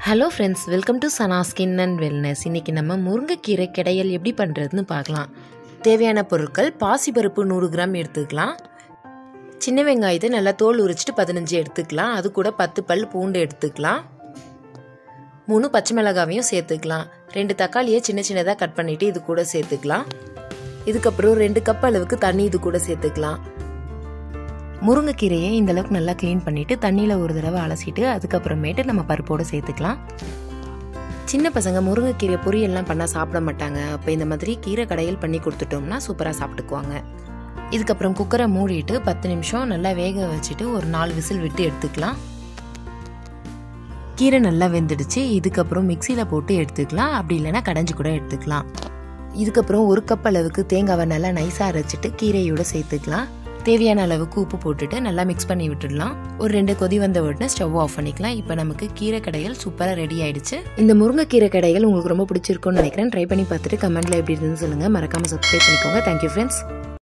hello friends welcome to Sana skin and wellness இன்றைக்கி நம்ம முருங்கைக்கீரை கிடையல் எப்படி பண்ணுறதுன்னு பார்க்கலாம் தேவையான பொருட்கள் பாசிப்பருப்பு நூறு கிராம் எடுத்துக்கலாம் சின்ன வெங்காயத்தை நல்லா தோல் உரிச்சிட்டு பதினஞ்சு எடுத்துக்கலாம் அது கூட பத்து பல் பூண்டு எடுத்துக்கலாம் மூணு பச்சை மிளகாவையும் சேர்த்துக்கலாம் ரெண்டு தக்காளியை சின்ன சின்னதாக கட் பண்ணிவிட்டு இது கூட சேர்த்துக்கலாம் இதுக்கப்புறம் ரெண்டு கப் அளவுக்கு தண்ணி இது கூட சேர்த்துக்கலாம் முருங்கைக்கீரையை இந்த அளவுக்கு நல்லா க்ளீன் பண்ணிவிட்டு தண்ணியில் ஒரு தடவை அலசிட்டு அதுக்கப்புறமேட்டு நம்ம பருப்போடு சேர்த்துக்கலாம் சின்ன பசங்க முருங்கைக்கீரை பொரியல்லாம் பண்ணால் சாப்பிட மாட்டாங்க அப்போ இந்த மாதிரி கீரை கடையில் பண்ணி கொடுத்துட்டோம்னா சூப்பராக சாப்பிட்டுக்குவாங்க இதுக்கப்புறம் குக்கரை மூடிட்டு பத்து நிமிஷம் நல்லா வேக வச்சுட்டு ஒரு நாலு விசில் விட்டு எடுத்துக்கலாம் கீரை நல்லா வெந்துடுச்சு இதுக்கப்புறம் மிக்சியில் போட்டு எடுத்துக்கலாம் அப்படி இல்லைன்னா கடைஞ்சி கூட எடுத்துக்கலாம் இதுக்கப்புறம் ஒரு கப் அளவுக்கு தேங்காவை நல்லா நைஸாக அரைச்சிட்டு கீரையோடு சேர்த்துக்கலாம் தேவையான அளவுக்கு உப்பு போட்டுட்டு நல்லா மிக்ஸ் பண்ணி விட்டுடலாம் ஒரு ரெண்டு கொதி வந்த உடனே ஸ்டவ் ஆஃப் பண்ணிக்கலாம் இப்போ நமக்கு கீரை கடைகள் சூப்பராக ரெடி ஆயிடுச்சு இந்த முருங்கைக்கீரை கடைகள் உங்களுக்கு ரொம்ப பிடிச்சிருக்கும்னு நினைக்கிறேன் ட்ரை பண்ணி பார்த்துட்டு கமெண்ட்ல எப்படி இருந்துன்னு சொல்லுங்கள் மறக்காமல் சப்ஸ்கிரைப் பண்ணிக்கோங்க தேங்க்யூ ஃப்ரெண்ட்ஸ்